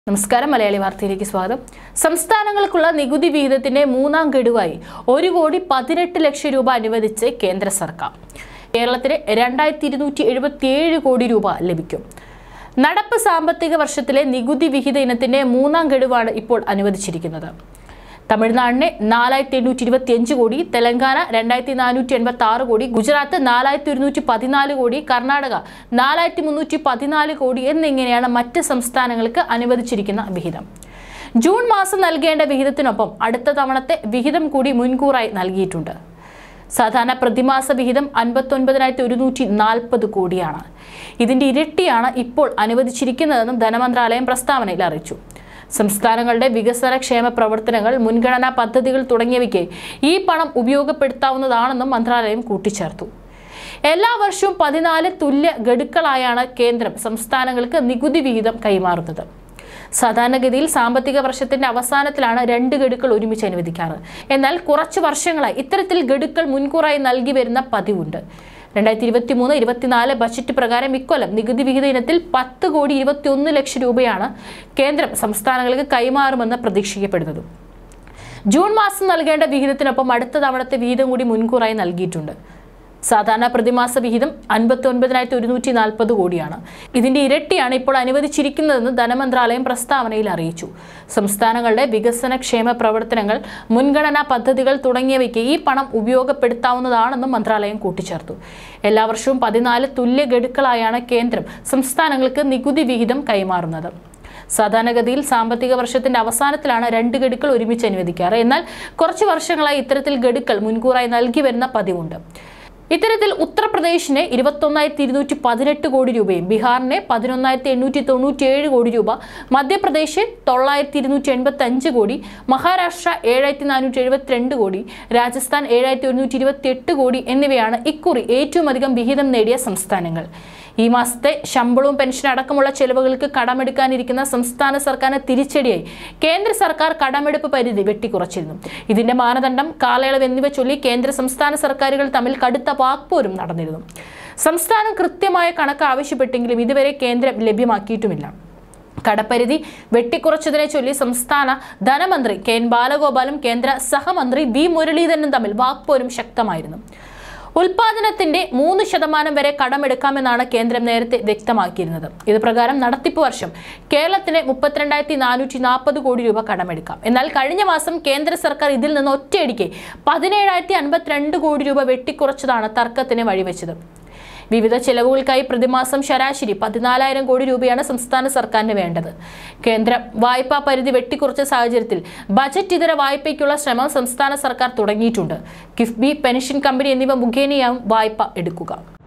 നമസ്കാരം മലയാളി വാർത്തയിലേക്ക് സ്വാഗതം സംസ്ഥാനങ്ങൾക്കുള്ള നികുതി വിഹിതത്തിന്റെ മൂന്നാം ഗഡുവായി ഒരു കോടി പതിനെട്ട് ലക്ഷം രൂപ അനുവദിച്ച് കേന്ദ്ര സർക്കാർ കേരളത്തിന് രണ്ടായിരത്തി ഇരുന്നൂറ്റി എഴുപത്തിയേഴ് കോടി രൂപ ലഭിക്കും നടപ്പ് സാമ്പത്തിക വർഷത്തിലെ നികുതി വിഹിത ഇനത്തിന്റെ മൂന്നാം ഗഡുവാണ് ഇപ്പോൾ അനുവദിച്ചിരിക്കുന്നത് തമിഴ്നാടിന് നാലായിരത്തി എണ്ണൂറ്റി ഇരുപത്തി അഞ്ച് കോടി തെലങ്കാന രണ്ടായിരത്തി നാനൂറ്റി എൺപത്തി ആറ് കോടി ഗുജറാത്ത് നാലായിരത്തി ഒരുന്നൂറ്റി പതിനാല് കോടി കർണാടക നാലായിരത്തി മുന്നൂറ്റി പതിനാല് കോടി എന്നിങ്ങനെയാണ് മറ്റ് സംസ്ഥാനങ്ങൾക്ക് അനുവദിച്ചിരിക്കുന്ന വിഹിതം ജൂൺ മാസം നൽകേണ്ട വിഹിതത്തിനൊപ്പം അടുത്ത തവണത്തെ വിഹിതം കൂടി മുൻകൂറായി നൽകിയിട്ടുണ്ട് സാധാരണ പ്രതിമാസ വിഹിതം അൻപത്തൊൻപതിനായിരത്തി ഒരുന്നൂറ്റി നാൽപ്പത് കോടിയാണ് ഇതിന്റെ ഇരട്ടിയാണ് ഇപ്പോൾ അനുവദിച്ചിരിക്കുന്നതെന്നും ധനമന്ത്രാലയം പ്രസ്താവനയിൽ അറിയിച്ചു സംസ്ഥാനങ്ങളുടെ വികസന ക്ഷേമ പ്രവർത്തനങ്ങൾ മുൻഗണനാ പദ്ധതികൾ തുടങ്ങിയവയ്ക്ക് ഈ പണം ഉപയോഗപ്പെടുത്താവുന്നതാണെന്നും മന്ത്രാലയം കൂട്ടിച്ചേർത്തു എല്ലാ വർഷവും പതിനാല് തുല്യ ഗഡുക്കളായാണ് കേന്ദ്രം സംസ്ഥാനങ്ങൾക്ക് നികുതി വിഹിതം കൈമാറുന്നത് സാധാരണഗതിയിൽ സാമ്പത്തിക വർഷത്തിന്റെ അവസാനത്തിലാണ് രണ്ട് ഗഡുക്കൾ ഒരുമിച്ച് അനുവദിക്കാറ് എന്നാൽ കുറച്ച് വർഷങ്ങളായി ഇത്തരത്തിൽ ഗഡുക്കൾ മുൻകൂറായി നൽകി വരുന്ന പതിവുണ്ട് രണ്ടായിരത്തി ഇരുപത്തി മൂന്ന് ഇരുപത്തിനാല് ബജറ്റ് പ്രകാരം ഇക്കൊല്ലം നികുതി വിഹിത ഇനത്തിൽ പത്ത് കോടി ഇരുപത്തി ഒന്ന് ലക്ഷം രൂപയാണ് കേന്ദ്രം സംസ്ഥാനങ്ങൾക്ക് കൈമാറുമെന്ന് പ്രതീക്ഷിക്കപ്പെടുന്നത് ജൂൺ മാസം നൽകേണ്ട വിഹിതത്തിനൊപ്പം അടുത്ത തവണത്തെ വിഹിതം കൂടി മുൻകൂറായി നൽകിയിട്ടുണ്ട് സാധാരണ പ്രതിമാസ വിഹിതം അൻപത്തി ഒൻപതിനായിരത്തി ഒരുന്നൂറ്റി നാൽപ്പത് കോടിയാണ് ഇതിന്റെ ഇരട്ടിയാണ് ഇപ്പോൾ അനുവദിച്ചിരിക്കുന്നതെന്ന് ധനമന്ത്രാലയം പ്രസ്താവനയിൽ അറിയിച്ചു സംസ്ഥാനങ്ങളുടെ വികസന ക്ഷേമ പ്രവർത്തനങ്ങൾ മുൻഗണനാ പദ്ധതികൾ തുടങ്ങിയവയ്ക്ക് ഈ പണം ഉപയോഗപ്പെടുത്താവുന്നതാണെന്നും മന്ത്രാലയം കൂട്ടിച്ചേർത്തു എല്ലാ വർഷവും പതിനാല് തുല്യ ഗഡുക്കളായാണ് കേന്ദ്രം സംസ്ഥാനങ്ങൾക്ക് നികുതി വിഹിതം കൈമാറുന്നത് സാധാരണഗതിയിൽ സാമ്പത്തിക വർഷത്തിന്റെ അവസാനത്തിലാണ് രണ്ട് ഗഡുക്കൾ ഒരുമിച്ച് അനുവദിക്കാറ് എന്നാൽ കുറച്ച് വർഷങ്ങളായി ഇത്തരത്തിൽ ഗഡുക്കൾ മുൻകൂറായി നൽകി വരുന്ന പതിവുണ്ട് ഇത്തരത്തിൽ ഉത്തർപ്രദേശിന് ഇരുപത്തൊന്നായിരത്തി ഇരുന്നൂറ്റി പതിനെട്ട് കോടി രൂപയും ബീഹാറിന് പതിനൊന്നായിരത്തി എണ്ണൂറ്റി തൊണ്ണൂറ്റി ഏഴ് കോടി രൂപ മധ്യപ്രദേശ് തൊള്ളായിരത്തി ഇരുന്നൂറ്റി എൺപത്തി അഞ്ച് കോടി മഹാരാഷ്ട്ര ഏഴായിരത്തി നാനൂറ്റി എഴുപത്തിരണ്ട് കോടി രാജസ്ഥാൻ ഏഴായിരത്തി ഒരുന്നൂറ്റി ഇരുപത്തി എട്ട് കോടി എന്നിവയാണ് ഇക്കുറി ഏറ്റവും അധികം വിഹിതം നേടിയ സംസ്ഥാനങ്ങൾ ഈ മാസത്തെ ശമ്പളവും പെൻഷൻ അടക്കമുള്ള ചെലവുകൾക്ക് കടമെടുക്കാനിരിക്കുന്ന സംസ്ഥാന സർക്കാരിന് തിരിച്ചടിയായി കേന്ദ്ര സർക്കാർ കടമെടുപ്പ് പരിധി വെട്ടിക്കുറച്ചിരുന്നു ഇതിന്റെ മാനദണ്ഡം കാലയളവ് എന്നിവ ചൊല്ലി കേന്ദ്ര സംസ്ഥാന സർക്കാരുകൾ തമ്മിൽ കടുത്ത വാക്പോരും നടന്നിരുന്നു സംസ്ഥാനം കൃത്യമായ കണക്ക് ആവശ്യപ്പെട്ടെങ്കിലും ഇതുവരെ കേന്ദ്രം ലഭ്യമാക്കിയിട്ടുമില്ല കടപ്പരിധി വെട്ടിക്കുറച്ചതിനെ ചൊല്ലി സംസ്ഥാന ധനമന്ത്രി കെ എൻ ബാലഗോപാലും കേന്ദ്ര സഹമന്ത്രി വി മുരളീധരനും തമ്മിൽ വാക്പോരും ശക്തമായിരുന്നു ഉൽപാദനത്തിന്റെ മൂന്ന് ശതമാനം വരെ കടമെടുക്കാമെന്നാണ് കേന്ദ്രം നേരത്തെ വ്യക്തമാക്കിയിരുന്നത് ഇത് പ്രകാരം നടത്തിപ്പ് വർഷം കേരളത്തിന് മുപ്പത്തിരണ്ടായിരത്തി നാനൂറ്റി നാൽപ്പത് കോടി രൂപ കടമെടുക്കാം എന്നാൽ കഴിഞ്ഞ മാസം കേന്ദ്ര സർക്കാർ ഇതിൽ നിന്ന് ഒറ്റയടിക്ക് പതിനേഴായിരത്തി അൻപത്തിരണ്ട് കോടി രൂപ വെട്ടിക്കുറച്ചതാണ് തർക്കത്തിന് വഴിവെച്ചത് വിവിധ ചെലവുകൾക്കായി പ്രതിമാസം ശരാശരി പതിനാലായിരം കോടി രൂപയാണ് സംസ്ഥാന സർക്കാരിന് വേണ്ടത് കേന്ദ്ര വായ്പാ പരിധി വെട്ടിക്കുറച്ച സാഹചര്യത്തിൽ ബജറ്റ് ഇതര വായ്പയ്ക്കുള്ള ശ്രമം സംസ്ഥാന സർക്കാർ തുടങ്ങിയിട്ടുണ്ട് കിഫ്ബി പെൻഷൻ കമ്പനി എന്നിവ മുഖേനയാവും വായ്പ എടുക്കുക